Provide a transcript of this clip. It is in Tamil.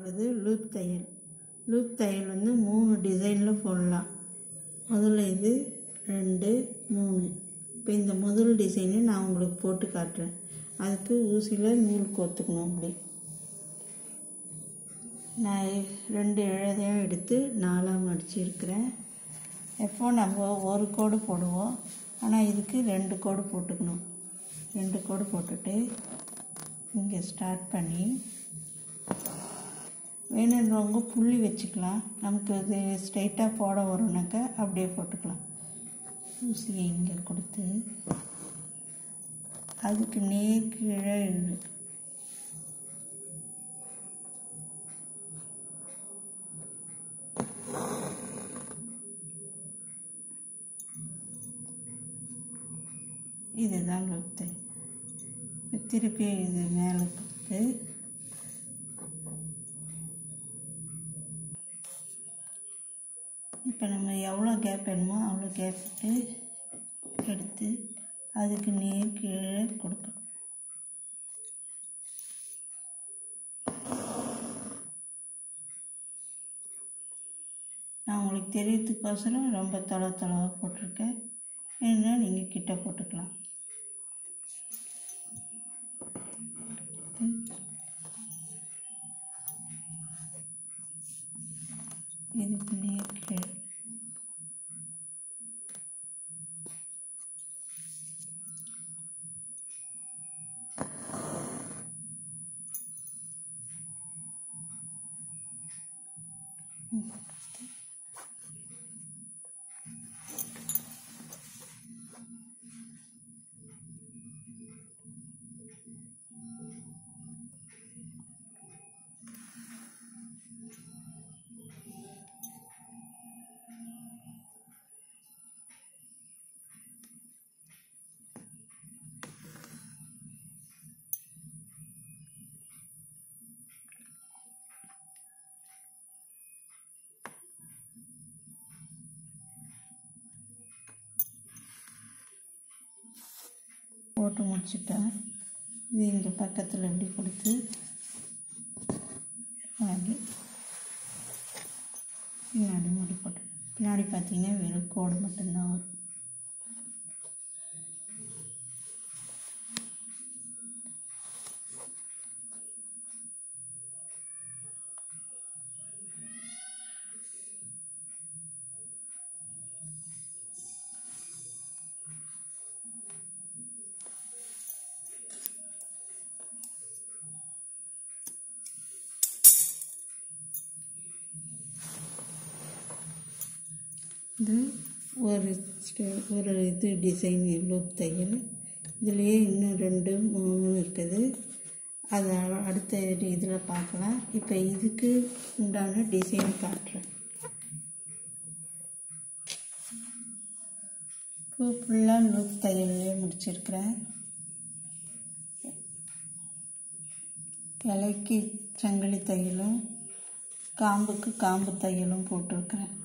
போடுறது லூப் தையல் லூப் தையல் வந்து மூணு டிசைனில் போடலாம் முதல்ல இது ரெண்டு மூணு இப்போ இந்த முதல் டிசைனு நான் உங்களுக்கு போட்டு காட்டுறேன் அதுக்கு ஊசியில் நூல் கோத்துக்கணும் அப்படி நான் ரெண்டு இழைதையும் எடுத்து நாலாக மடிச்சிருக்கிறேன் எப்போ நம்ம ஒரு கோடு போடுவோம் ஆனால் இதுக்கு ரெண்டு கோடு போட்டுக்கணும் ரெண்டு கோடு போட்டுட்டு இங்கே ஸ்டார்ட் பண்ணி வேணுன்றவங்க புள்ளி வச்சுக்கலாம் நமக்கு இது ஸ்ட்ரைட்டாக போட வரும்னாக்கா அப்படியே போட்டுக்கலாம் ஊசியை இங்கே கொடுத்து அதுக்கு நேர் கீழே இழு இதுதான் லொத்து திருப்பி இது மேலே கொடுத்து இப்போ நம்ம எவ்வளோ கேப் வேணுமோ அவ்வளோ கேப் விட்டு எடுத்து அதுக்கு நேர் கீழே கொடுக்கணும் நான் உங்களுக்கு தெரியறதுக்கோசரம் ரொம்ப தொலை தொலைவாக போட்டிருக்கேன் வேணுன்னா நீங்கள் கிட்ட போட்டுக்கலாம் இதுக்கு நேர் கீழே போட்டு முடிச்சுட்டேன் இது இங்கே பக்கத்தில் இப்படி கொடுத்து வாங்கி பின்னாடி முடி போட்டு பின்னாடி பார்த்தீங்கன்னா வெறும் கோடு மட்டும்தான் வரும் இது ஒரு ஸ்டெ- ஒரு இது டிசைன் லூப் தையல் இதுலேயே இன்னும் ரெண்டு மூணு இருக்குது அதை அடுத்த இதில் பார்க்கலாம் இப்போ இதுக்கு உண்டான டிசைன் காட்டுறேன் இப்போ ஃபுல்லாக லூப் தையல்லே முடிச்சிருக்கிறேன் இலைக்கு சங்கிலி தையலும் காம்புக்கு காம்பு தையலும் போட்டிருக்கிறேன்